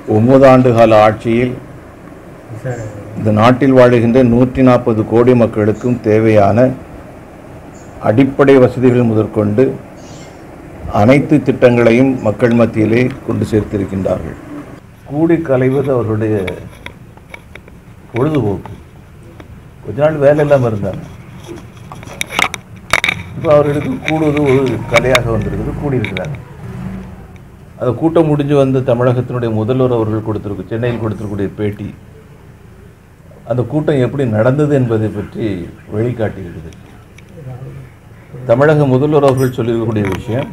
ஒன்பது ஆண்டு கால ஆட்சியில் இந்த நாட்டில் வாழுகின்ற நூற்றி நாற்பது கோடி மக்களுக்கும் தேவையான அடிப்படை வசதிகள் முதற்கொண்டு அனைத்து திட்டங்களையும் மக்கள் மத்தியிலே கொண்டு சேர்த்திருக்கின்றார்கள் கூடி கலைவது அவர்களுடைய பொழுதுபோக்கு கொஞ்ச நாள் வேலை இல்லாமல் இருந்தாங்க இப்போ அவர்களுக்கு கூடுவது ஒரு கலையாக வந்திருக்குது கூடியிருக்கிறாங்க அது கூட்டம் முடிஞ்சு வந்து தமிழகத்தினுடைய முதல்வர் அவர்கள் கொடுத்திருக்கு சென்னையில் கொடுத்திருக்கக்கூடிய பேட்டி அந்த கூட்டம் எப்படி நடந்தது என்பதை பற்றி வெளிக்காட்டியிருக்குது தமிழக முதல்வர் அவர்கள் சொல்லியிருக்கக்கூடிய விஷயம்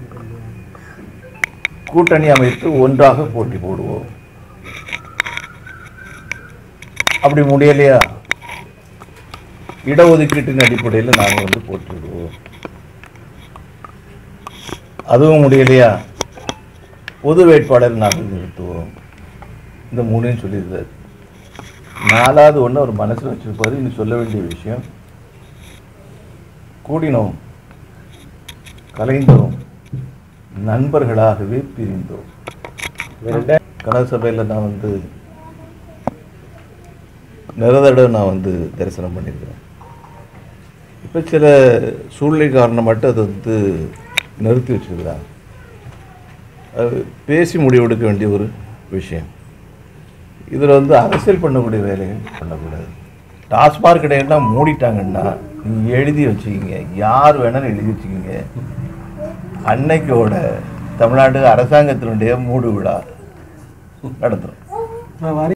கூட்டணி அமைத்து ஒன்றாக போட்டி போடுவோம் அப்படி முடியலையா இடஒதுக்கீட்டின் அடிப்படையில் நாங்கள் வந்து போட்டிடுவோம் அதுவும் முடியலையா பொது வேட்பாளர் நாங்கள் நிறுத்துவோம் இந்த மூணையும் சொல்லியிருந்தார் நாலாவது ஒன்று அவர் மனசில் வச்சிருப்பாரு இன்னும் சொல்ல வேண்டிய விஷயம் கூடினோம் கலைந்தோம் நண்பர்களாகவே பிரிந்தோம் கனக சபையில் நான் வந்து நிறைய தடவை நான் வந்து தரிசனம் பண்ணியிருக்கிறேன் இப்போ சில சூழ்நிலை காரணமாட்டு அதை வந்து நிறுத்தி வச்சிருக்கிறாங்க அது பேசி முடிவெடுக்க வேண்டிய ஒரு விஷயம் இதில் வந்து அரசியல் பண்ணக்கூடிய வேலைகள் பண்ணக்கூடாது டாஸ்மாக் கடையெல்லாம் மூடிட்டாங்கன்னா நீங்கள் எழுதி வச்சுக்கிங்க யார் வேணாலும் எழுதி வச்சுக்கிங்க அன்னைக்கோட தமிழ்நாடு அரசாங்கத்தினுடைய மூடு விழா நடத்துகிறோம்